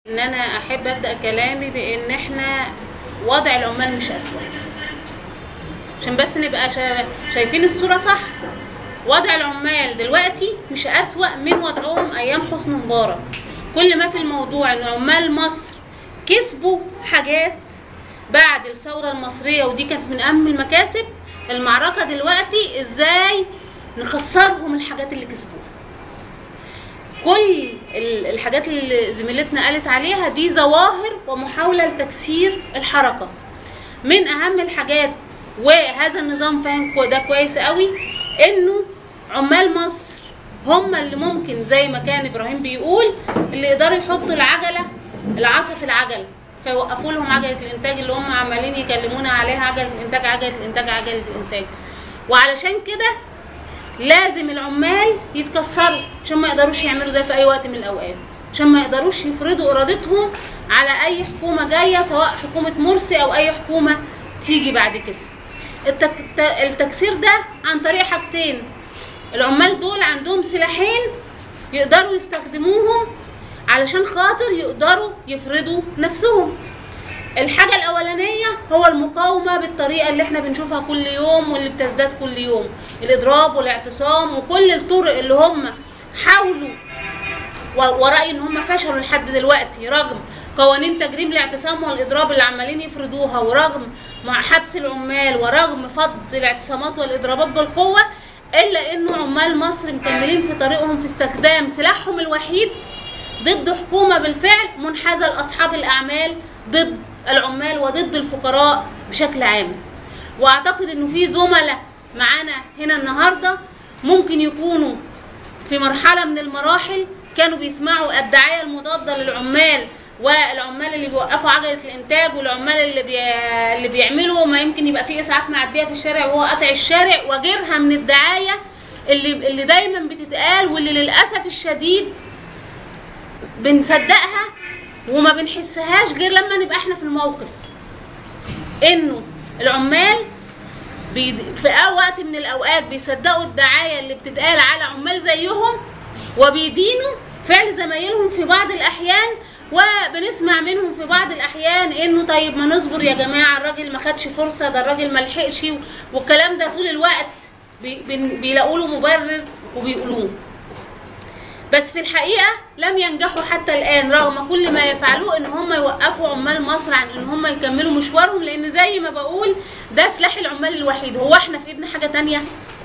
ان انا احب ابدا كلامي بان احنا وضع العمال مش اسوأ عشان بس نبقى شا- شايفين الصورة صح وضع العمال دلوقتي مش اسوأ من وضعهم ايام حسني مبارك كل ما في الموضوع ان عمال مصر كسبوا حاجات بعد الثورة المصرية ودي كانت من اهم المكاسب المعركة دلوقتي ازاي نخسرهم الحاجات اللي كسبوها كل ال- الحاجات اللي زميلتنا قالت عليها دي ظواهر ومحاولة لتكسير الحركة من أهم الحاجات وهذا النظام فاهم كو- ده كويس قوي إنه عمال مصر هم اللي ممكن زي ما كان إبراهيم بيقول اللي يقدروا يحطوا العجلة العصا في العجلة فيوقفوا لهم عجلة الإنتاج اللي هم عمالين يكلمونا عليها عجلة الإنتاج عجلة الإنتاج عجلة الإنتاج وعلشان كده لازم العمال يتكسروا عشان ما يقدروش يعملوا ده في اي وقت من الاوقات عشان ما يقدروش يفرضوا ارادتهم على اي حكومه جايه سواء حكومه مرسي او اي حكومه تيجي بعد كده التك... الت- التكسير ده عن طريق حاجتين العمال دول عندهم سلاحين يقدروا يستخدموهم علشان خاطر يقدروا يفرضوا نفسهم الحاجة الأولانية هو المقاومة بالطريقة اللي احنا بنشوفها كل يوم واللي بتزداد كل يوم الإضراب والاعتصام وكل الطرق اللي هم حاولوا و- ورأيي إن هم فشلوا لحد دلوقتي رغم قوانين تجريم الاعتصام والإضراب اللي عمالين يفرضوها ورغم مع حبس العمال ورغم فض الاعتصامات والإضرابات بالقوة إلا إنه عمال مصر مكملين في طريقهم في استخدام سلاحهم الوحيد ضد حكومة بالفعل منحازة لأصحاب الأعمال ضد العمال وضد الفقراء بشكل عام وأعتقد إنه في زملاء معانا هنا النهاردة ممكن يكونوا في مرحلة من المراحل كانوا بيسمعوا الدعاية المضادة للعمال والعمال اللي بيوقفوا عجلة الإنتاج والعمال اللي بي... اللي بيعملوا ما يمكن يبقى فيه إسعاف معدية في الشارع وهو قطع الشارع وغيرها من الدعاية اللي اللي دايما بتتقال واللي للأسف الشديد بنصدقها وما بنحسهاش غير لما نبقى احنا في الموقف انه العمال بيد... في أي وقت من الاوقات بيصدقوا الدعايه اللي بتتقال على عمال زيهم وبيدينوا فعل زمايلهم في بعض الاحيان وبنسمع منهم في بعض الاحيان انه طيب ما نصبر يا جماعه الراجل ما خدش فرصه ده الراجل ما لحقش والكلام ده طول الوقت بي... بن- بيلاقوا له مبرر وبيقولوه بس في الحقيقة لم ينجحوا حتى الآن رغم كل ما يفعلوه إن هم يوقفوا عمال مصر عن إن هم يكملوا مشوارهم لأن زي ما بقول ده سلاح العمال الوحيد هو إحنا في إيدنا حاجة تانية؟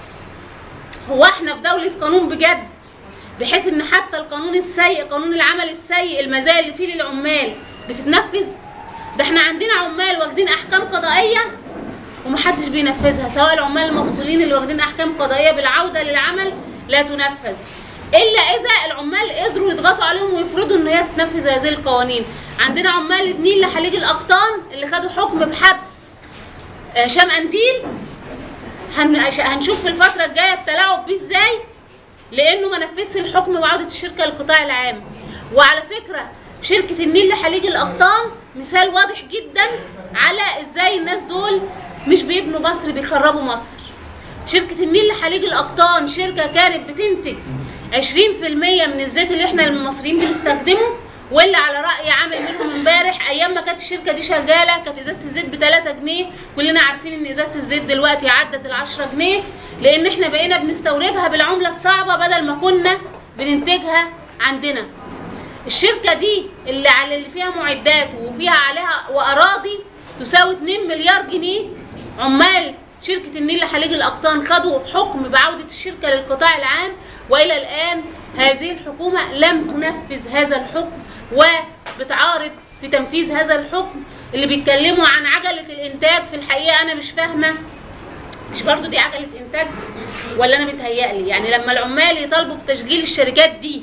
هو إحنا في دولة قانون بجد بحيث إن حتى القانون السيء قانون العمل السيء المزايا اللي فيه للعمال بتتنفذ؟ ده إحنا عندنا عمال واخدين أحكام قضائية ومحدش بينفذها سواء العمال المفصولين اللي واخدين احكام قضائيه بالعوده للعمل لا تنفذ الا اذا العمال قدروا يضغطوا عليهم ويفرضوا ان هي تتنفذ هذه القوانين عندنا عمال النيل لحليج الاقطان اللي خدوا حكم بحبس آه، هشام قنديل هن- هنشوف في الفتره الجايه التلاعب بيه ازاي لانه ما نفذش الحكم بعوده الشركه للقطاع العام وعلى فكره شركه النيل لحليج الاقطان مثال واضح جدا على ازاي الناس دول مش بيبنوا مصر بيخربوا مصر شركة النيل لحليج الأقطان شركة كانت بتنتج 20% من الزيت اللي احنا المصريين بنستخدمه واللي على رأي عامل منهم امبارح أيام ما كانت الشركة دي شغالة كانت إزازة الزيت ب 3 جنيه كلنا عارفين إن إزازة الزيت دلوقتي عدت ال 10 جنيه لأن احنا بقينا بنستوردها بالعملة الصعبة بدل ما كنا بننتجها عندنا الشركة دي اللي على اللي فيها معدات وفيها عليها وأراضي تساوي 2 مليار جنيه عمال شركة النيل لحليج الأقطان خدوا حكم بعودة الشركة للقطاع العام وإلى الآن هذه الحكومة لم تنفذ هذا الحكم وبتعارض في تنفيذ هذا الحكم اللي بيتكلموا عن عجلة الإنتاج في الحقيقة أنا مش فاهمة مش برضو دي عجلة إنتاج ولا أنا متهيألي يعني لما العمال يطالبوا بتشغيل الشركات دي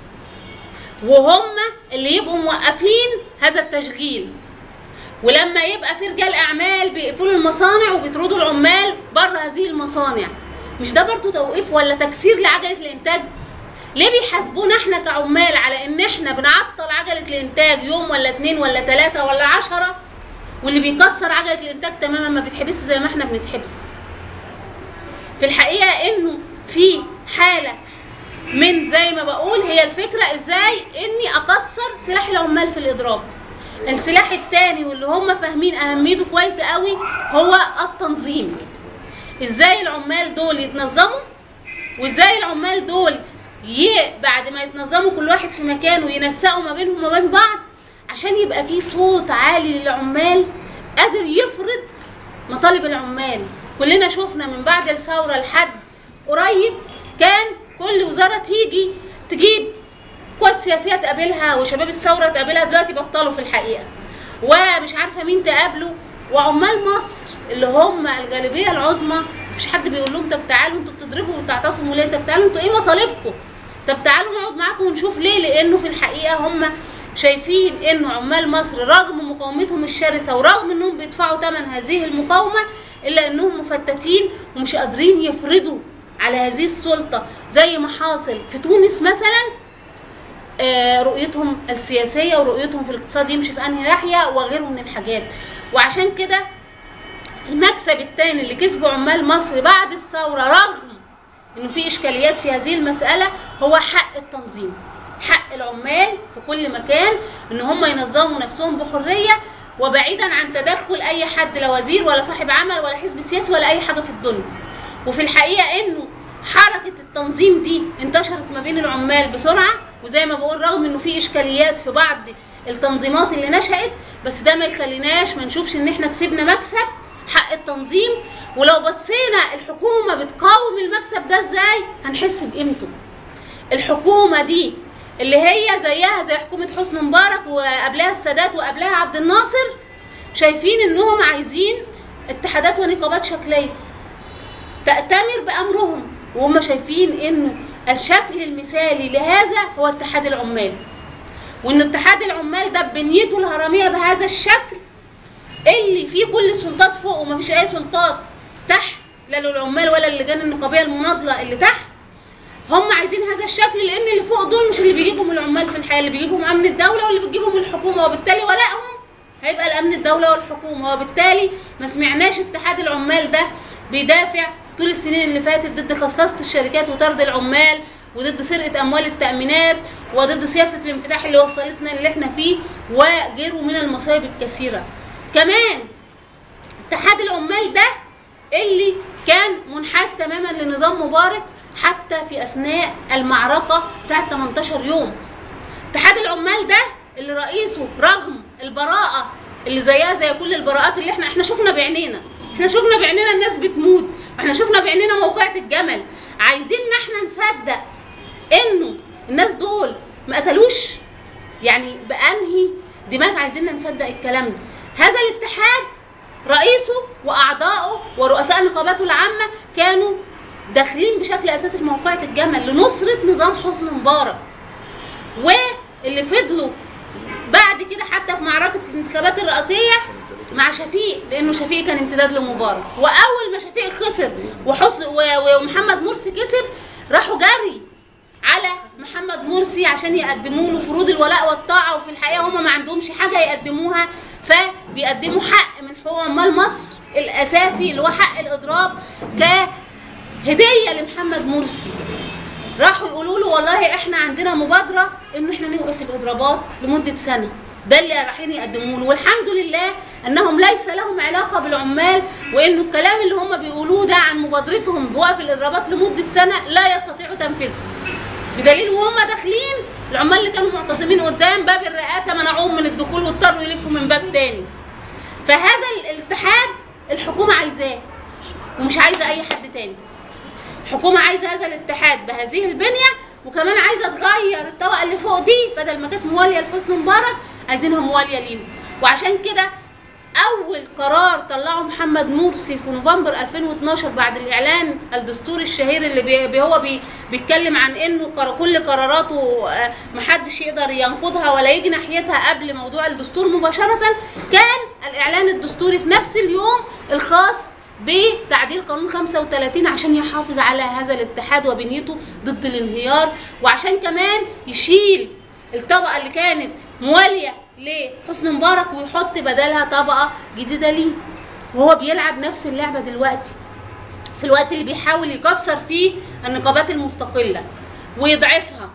وهم اللي يبقوا موقفين هذا التشغيل ولما يبقى في رجال اعمال بيقفلوا المصانع وبيطردوا العمال بره هذه المصانع مش ده برضو توقيف ولا تكسير لعجله الانتاج ليه بيحاسبونا احنا كعمال على ان احنا بنعطل عجله الانتاج يوم ولا اتنين ولا تلاته ولا عشرة واللي بيكسر عجله الانتاج تماما ما بيتحبس زي ما احنا بنتحبس في الحقيقه انه في حاله من زي ما بقول هي الفكره ازاي اني اكسر سلاح العمال في الاضراب السلاح التاني واللي هم فاهمين اهميته كويس قوي هو التنظيم ازاي العمال دول يتنظموا وازاي العمال دول ي... بعد ما يتنظموا كل واحد في مكانه ينسقوا ما بينهم وما بين بعض عشان يبقى في صوت عالي للعمال قادر يفرض مطالب العمال كلنا شفنا من بعد الثوره لحد قريب كان كل وزاره تيجي تجيب قوى سياسيه تقابلها وشباب الثوره تقابلها دلوقتي بطلوا في الحقيقه ومش عارفه مين تقابله وعمال مصر اللي هم الغالبيه العظمى مفيش حد بيقول لهم طب تعالوا انتوا بتضربوا وبتعتصموا ليه طب تعالوا انتوا ايه مطالبكم طب تعالوا نقعد معاكم ونشوف ليه لانه في الحقيقه هم شايفين انه عمال مصر رغم مقاومتهم الشرسه ورغم انهم بيدفعوا ثمن هذه المقاومه الا انهم مفتتين ومش قادرين يفرضوا على هذه السلطه زي ما حاصل في تونس مثلا آه، رؤيتهم السياسيه ورؤيتهم في الاقتصاد يمشي في انهي ناحيه وغيره من الحاجات وعشان كده المكسب الثاني اللي كسبه عمال مصر بعد الثوره رغم انه في اشكاليات في هذه المساله هو حق التنظيم حق العمال في كل مكان ان هم ينظموا نفسهم بحريه وبعيدا عن تدخل اي حد لا وزير ولا صاحب عمل ولا حزب سياسي ولا اي حاجه في الدنيا وفي الحقيقه انه حركه التنظيم دي انتشرت ما بين العمال بسرعه وزي ما بقول رغم انه في اشكاليات في بعض التنظيمات اللي نشأت بس ده ما يخليناش ما نشوفش ان احنا كسبنا مكسب حق التنظيم ولو بصينا الحكومه بتقاوم المكسب ده ازاي هنحس بقيمته الحكومه دي اللي هي زيها زي حكومه حسني مبارك وقبلها السادات وقبلها عبد الناصر شايفين انهم عايزين اتحادات ونقابات شكليه تأتمر بأمرهم وهم شايفين انه الشكل المثالي لهذا هو اتحاد العمال وان اتحاد العمال ده بنيته الهرميه بهذا الشكل اللي فيه كل السلطات فوق ومفيش اي سلطات تحت لا للعمال ولا اللجان النقابيه المناضله اللي تحت هم عايزين هذا الشكل لان اللي فوق دول مش اللي بيجيبهم العمال في الحياه اللي بيجيبهم امن الدوله واللي بتجيبهم الحكومه وبالتالي ولائهم هيبقى الامن الدوله والحكومه وبالتالي ما سمعناش اتحاد العمال ده بيدافع طول السنين اللي فاتت ضد خصخصه الشركات وطرد العمال وضد سرقه اموال التامينات وضد سياسه الانفتاح اللي وصلتنا اللي احنا فيه وغيره من المصايب الكثيره كمان اتحاد العمال ده اللي كان منحاز تماما لنظام مبارك حتى في اثناء المعركه بتاعت 18 يوم اتحاد العمال ده اللي رئيسه رغم البراءه اللي زيها زي كل البراءات اللي احنا احنا شفنا بعينينا احنا شفنا بعينينا الناس بتموت احنا شفنا بعينينا موقعة الجمل عايزين ان احنا نصدق انه الناس دول ما قتلوش يعني بانهي دماغ عايزيننا نصدق الكلام ده هذا الاتحاد رئيسه واعضائه ورؤساء نقاباته العامه كانوا داخلين بشكل اساسي في موقعة الجمل لنصرة نظام حسني مبارك واللي فضلوا بعد كده حتى في معركة الانتخابات الرئاسية مع شفيق لانه شفيق كان امتداد لمبارك واول ما شفيق خسر وحسن و- ومحمد مرسي كسب راحوا جري على محمد مرسي عشان يقدموا له فروض الولاء والطاعه وفي الحقيقه هم ما عندهمش حاجه يقدموها فبيقدموا حق من حقوق عمال مصر الاساسي اللي هو حق الاضراب كهديه لمحمد مرسي راحوا يقولوا له والله احنا عندنا مبادره ان احنا نوقف الاضرابات لمده سنه ده اللي رايحين يقدموه له والحمد لله انهم ليس لهم علاقه بالعمال وانه الكلام اللي هم بيقولوه ده عن مبادرتهم بوقف الاضرابات لمده سنه لا يستطيعوا تنفيذها بدليل وهم داخلين العمال اللي كانوا معتصمين قدام باب الرئاسه منعوهم من الدخول واضطروا يلفوا من باب تاني فهذا الاتحاد الحكومه عايزاه ومش عايزه اي حد تاني الحكومه عايزه هذا الاتحاد بهذه البنيه وكمان عايزه تغير الطبقه اللي فوق دي بدل ما كانت مواليه لحسني مبارك عايزينها مواليه ليهم وعشان كده اول قرار طلعه محمد مرسي في نوفمبر 2012 بعد الاعلان الدستوري الشهير اللي بي بي- هو بي بيتكلم عن انه قر- كل قراراته آه، محدش يقدر ينقضها ولا يجي ناحيتها قبل موضوع الدستور مباشره كان الاعلان الدستوري في نفس اليوم الخاص بتعديل قانون 35 عشان يحافظ على هذا الاتحاد وبنيته ضد الانهيار وعشان كمان يشيل الطبقه اللي كانت مواليه لحسني مبارك ويحط بدلها طبقه جديده ليه وهو بيلعب نفس اللعبه دلوقتي في الوقت اللي بيحاول يكسر فيه النقابات المستقله ويضعفها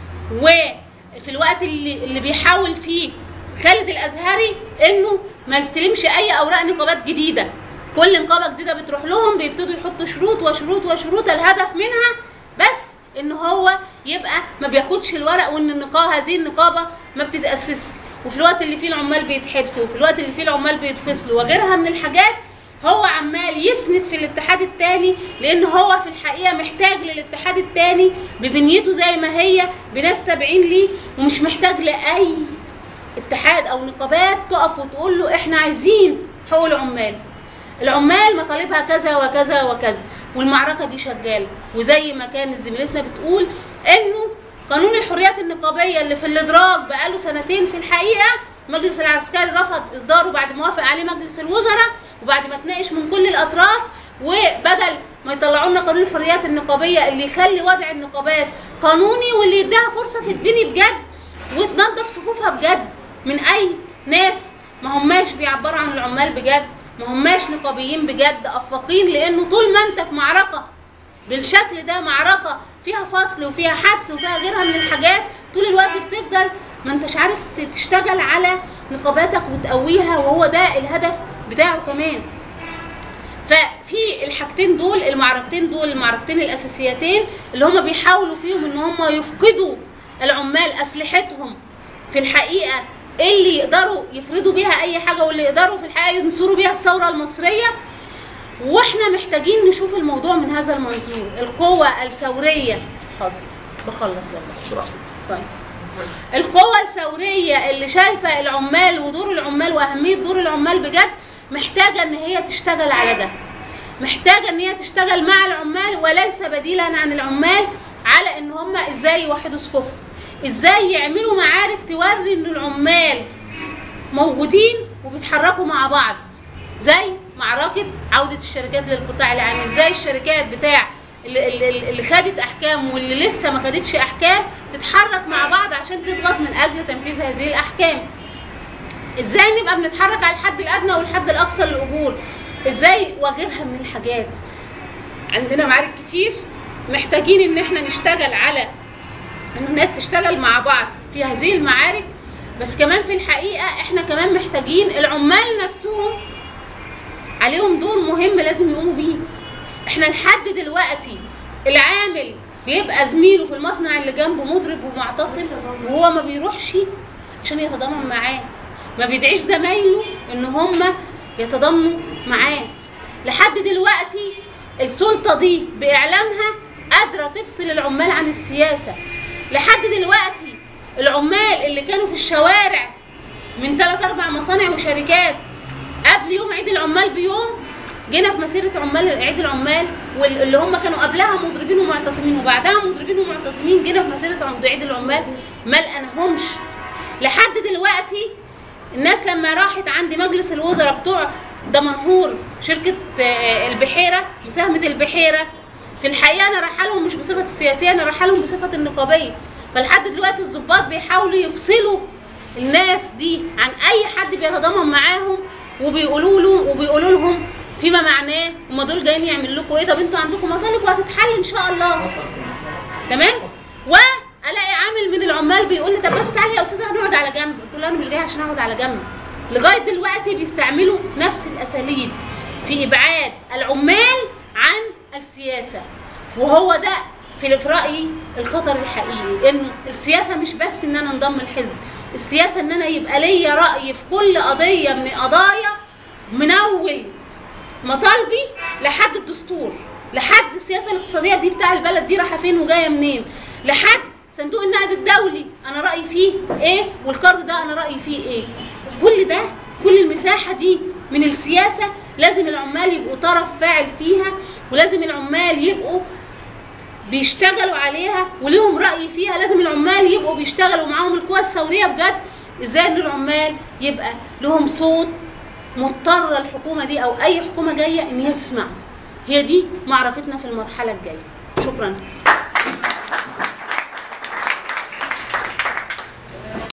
وفي الوقت اللي, اللي بيحاول فيه خالد الازهري انه ما يستلمش اي اوراق نقابات جديده كل نقابه جديده بتروح لهم بيبتدوا يحطوا شروط وشروط وشروط الهدف منها بس ان هو يبقى ما بياخدش الورق وان النقابه هذه النقابه ما بتتاسسش وفي الوقت اللي فيه العمال بيتحبسوا وفي الوقت اللي فيه العمال بيتفصلوا وغيرها من الحاجات هو عمال يسند في الاتحاد التاني لان هو في الحقيقه محتاج للاتحاد التاني ببنيته زي ما هي بناس تابعين ليه ومش محتاج لاي اتحاد او نقابات تقف وتقول له احنا عايزين حقوق العمال العمال مطالبها كذا وكذا وكذا والمعركه دي شغاله وزي ما كانت زميلتنا بتقول انه قانون الحريات النقابيه اللي في الادراج بقاله سنتين في الحقيقه المجلس العسكري رفض اصداره بعد ما وافق عليه مجلس الوزراء وبعد ما اتناقش من كل الاطراف وبدل ما يطلعوا لنا قانون الحريات النقابيه اللي يخلي وضع النقابات قانوني واللي يديها فرصه تتبني بجد وتنظف صفوفها بجد من اي ناس ما هماش بيعبروا عن العمال بجد ما هماش نقابيين بجد افاقين لانه طول ما انت في معركه بالشكل ده معركه فيها فصل وفيها حبس وفيها غيرها من الحاجات طول الوقت بتفضل ما انتش عارف تشتغل على نقاباتك وتقويها وهو ده الهدف بتاعه كمان ففي الحاجتين دول المعركتين دول المعركتين الاساسيتين اللي هم بيحاولوا فيهم ان هم يفقدوا العمال اسلحتهم في الحقيقه اللي يقدروا يفرضوا بيها اي حاجه واللي يقدروا في الحقيقه ينصروا بيها الثوره المصريه واحنا محتاجين نشوف الموضوع من هذا المنظور القوه الثوريه حاضر بخلص والله طيب القوة الثورية اللي شايفة العمال ودور العمال وأهمية دور العمال بجد محتاجة إن هي تشتغل على ده محتاجة إن هي تشتغل مع العمال وليس بديلا عن العمال على إن هم إزاي يوحدوا صفوفهم إزاي يعملوا معارك توري إن العمال موجودين وبيتحركوا مع بعض زي معركة عودة الشركات للقطاع العام ازاي الشركات بتاع اللي, اللي خدت احكام واللي لسه ما خدتش احكام تتحرك مع بعض عشان تضغط من اجل تنفيذ هذه الاحكام ازاي نبقى بنتحرك على الحد الادنى والحد الاقصى للاجور ازاي وغيرها من الحاجات عندنا معارك كتير محتاجين ان احنا نشتغل على ان الناس تشتغل مع بعض في هذه المعارك بس كمان في الحقيقه احنا كمان محتاجين العمال نفسهم عليهم دور مهم لازم يقوموا بيه احنا لحد دلوقتي العامل بيبقى زميله في المصنع اللي جنبه مضرب ومعتصم وهو ما بيروحش عشان يتضامن معاه ما بيدعيش زمايله ان هم يتضامنوا معاه لحد دلوقتي السلطه دي باعلامها قادره تفصل العمال عن السياسه لحد دلوقتي العمال اللي كانوا في الشوارع من ثلاث اربع مصانع وشركات قبل يوم عيد العمال بيوم جينا في مسيره عمال عيد العمال واللي هم كانوا قبلها مضربين ومعتصمين وبعدها مضربين ومعتصمين جينا في مسيره عيد العمال ما لقيناهمش لحد دلوقتي الناس لما راحت عند مجلس الوزراء بتوع دمنهور شركه البحيره مساهمه البحيره في الحقيقه انا رايحه لهم مش بصفه السياسيه انا رايحه لهم بصفه النقابيه فلحد دلوقتي الضباط بيحاولوا يفصلوا الناس دي عن اي حد بيتضامن معاهم وبيقولوا له وبيقولوا لهم فيما معناه هم دول جايين يعملوا لكم ايه طب انتوا عندكم مطالب وهتتحل ان شاء الله تمام والاقي عامل من العمال بيقول لي طب بس تعالي يا استاذه هنقعد على جنب قلت له انا مش جاي عشان اقعد على جنب لغايه دلوقتي بيستعملوا نفس الاساليب في ابعاد العمال عن السياسه وهو ده في رايي الخطر الحقيقي انه السياسه مش بس ان انا انضم الحزب السياسه ان انا يبقى ليا راي في كل قضيه من قضايا من اول مطالبي لحد الدستور لحد السياسه الاقتصاديه دي بتاع البلد دي رايحه فين وجايه منين لحد صندوق النقد الدولي انا رايي فيه ايه والقرض ده انا رايي فيه ايه كل ده كل المساحه دي من السياسه لازم العمال يبقوا طرف فاعل فيها ولازم العمال يبقوا بيشتغلوا عليها وليهم راي فيها لازم العمال يبقوا بيشتغلوا معاهم القوى الثوريه بجد ازاي ان العمال يبقى لهم صوت مضطره الحكومه دي او اي حكومه جايه ان هي تسمعه هي دي معركتنا في المرحله الجايه شكرا